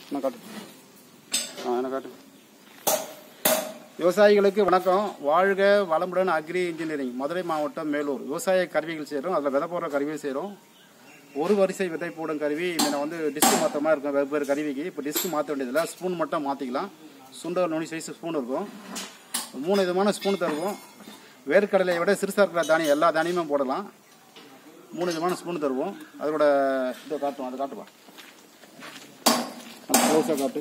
என்ன காட்டு ஆ என்ன காட்டு விவசாயிகளுக்கு வணக்கம் வாழ்க வளமுடன் அக்ரி இன்ஜினியரிங் மதுரை மாவட்டம் மேலூர் விவசாய கருவிகள் செய்கிறோம் அதில் விதை போடுற கருவிகள் செய்கிறோம் ஒரு வரிசை விதை போடும் கருவி இதில் வந்து டிஸ்க் மாற்ற மாதிரி இருக்கும் வெவ்வேறு கருவிக்கு இப்போ டிஸ்க் மாற்ற வேண்டியதில்லை ஸ்பூன் மட்டும் மாற்றிக்கலாம் சுண்டல் நுனி சைஸ் ஸ்பூன் இருக்கும் மூணு விதமான ஸ்பூன் தருவோம் வேர்க்கடலையை விட சிறுசாக இருக்கிற தானியம் எல்லா தானியமும் போடலாம் மூணு விதமான ஸ்பூன் தருவோம் அதோட இதை காட்டுவோம் அதை காட்டுவா க்ளோஸாக காட்டு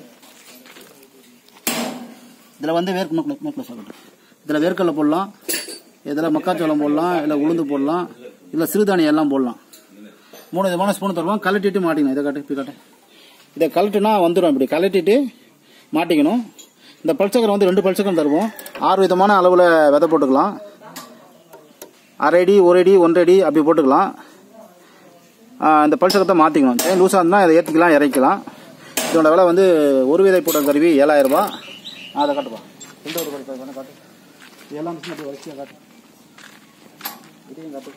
இதில் வந்து வேர்க்கு க்ளோஸாக காட்டு இதில் வேர்க்கடலை போடலாம் இதில் மக்காச்சோளம் போடலாம் இல்லை உளுந்து போடலாம் இல்லை சிறுதானியம் எல்லாம் போடலாம் மூணு விதமான ஸ்பூன் தருவோம் கலட்டிட்டு மாட்டிக்கணும் இதை காட்டு இப்படி காட்டு இதை கலட்டுனா வந்துடும் இப்படி கலட்டிட்டு மாட்டிக்கணும் இந்த பல்சக்கரம் வந்து ரெண்டு பல்சக்கரம் தருவோம் ஆறு விதமான அளவில் விதை போட்டுக்கலாம் அரை அடி ஒரு அடி ஒன்றரை அடி அப்படி போட்டுக்கலாம் ஆ, இந்த பல்சக்கத்தை மாற்றிக்கணும் ஏன் லூஸாக இருந்தால் இதை ஏற்றிக்கலாம் இறக்கலாம் இதோட விலை வந்து ஒரு விதை போட்ட கருவி ஏழாயிரம் ரூபாய் ஆ, அதை காட்டுப்பா எந்த ஒரு கருவி வேணா காட்டு இதெல்லாம் மிஷின் அப்படி வரிசையாக காட்டு இதையும் காட்டு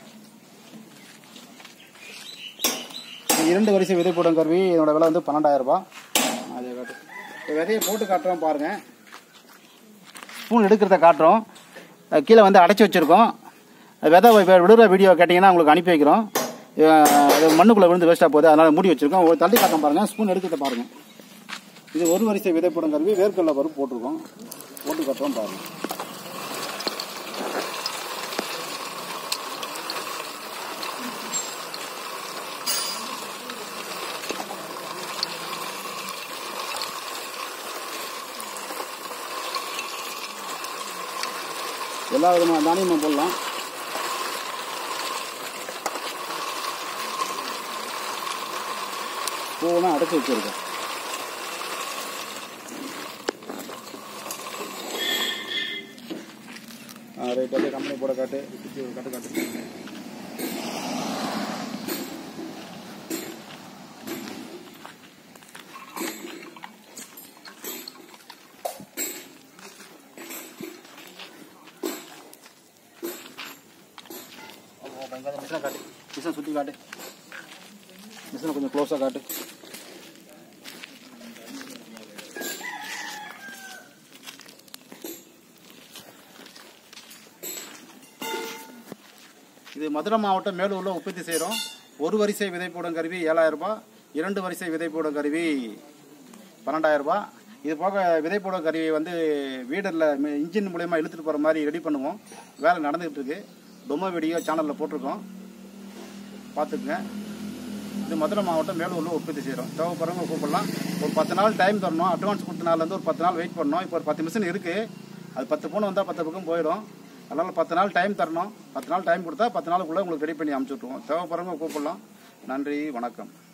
இது இரண்டு வரிசை விதை போடும் கருவி இதோட விலை வந்து பன்னெண்டாயிரம் ரூபாய் அதை காட்டு இப்போ விதையை போட்டு காட்டுறோம் பாருங்க ஸ்பூன் எடுக்கிறத காட்டுறோம் அஹ் கீழே வந்து அடைச்சி வச்சிருக்கோம் விதை வி- விடுற வீடியோ கேட்டிங்கன்னா உங்களுக்கு அனுப்பி வைக்கிறோம் அஹ் அது மண்ணுக்குள்ளே விழுந்து வேஸ்ட்டாக போகுது அதனால் மூடி வச்சிருக்கோம் ஒரு தள்ளி காட்டம் பாருங்க ஸ்பூன் எடுக்கிறத பாருங்க இது ஒரு வரிசை விதை போடும் கருவி வேர்க்கடலை பருப்பு போட்டிருக்கோம் போட்டு காட்டுறோம் பாருங்க எல்லா விதமான தானியமும் போடலாம் பூவெல்லாம் அடைச்சி வச்சிருக்கோம் ரைட் அப்படியே கம்பெனி போட காட்டு சுத்தி ஒரு காட்டு காட்டு மிஷினை காட்டு மிஷினை சுற்றி காட்டு மிஷினை கொஞ்சம் க்ளோஸாக காட்டு இது மதுரை மாவட்டம் மேலூரில் உற்பத்தி செய்கிறோம் ஒரு வரிசை விதை போடும் கருவி ஏழாயிரம் ரூபாய் இரண்டு வரிசை விதை போடும் கருவி பன்னெண்டாயிரம் ரூபாய் இது போக விதை போடும் கருவியை வந்து வீடரில் இன்ஜின் மூலயமா இழுத்துட்டு போகிற மாதிரி ரெடி பண்ணுவோம் வேலை நடந்துகிட்டு இருக்கு டொமோ வீடியோ சேனலில் போட்டிருக்கோம் பார்த்துக்குங்க இது மதுரை மாவட்டம் மேலூரில் உற்பத்தி செய்கிறோம் தேவைப்படுறவங்க கூப்பிடலாம் ஒரு பத்து நாள் டைம் தரணும் அட்வான்ஸ் கொடுத்த நாள்லேருந்து ஒரு பத்து நாள் வெயிட் பண்ணணும் இப்போ ஒரு பத்து மிஷின் இருக்குது அது பத்து பவுன் வந்தால் பத்து பக்கம் போயிடும் அதனால் பத்து நாள் டைம் தரணும் பத்து நாள் டைம் கொடுத்தா பத்து நாளுக்குள்ளே உங்களுக்கு ரெடி பண்ணி அமுச்சு விட்ருவோம் தேவைப்படுறவங்க கூப்பிடலாம் நன்றி வணக்கம்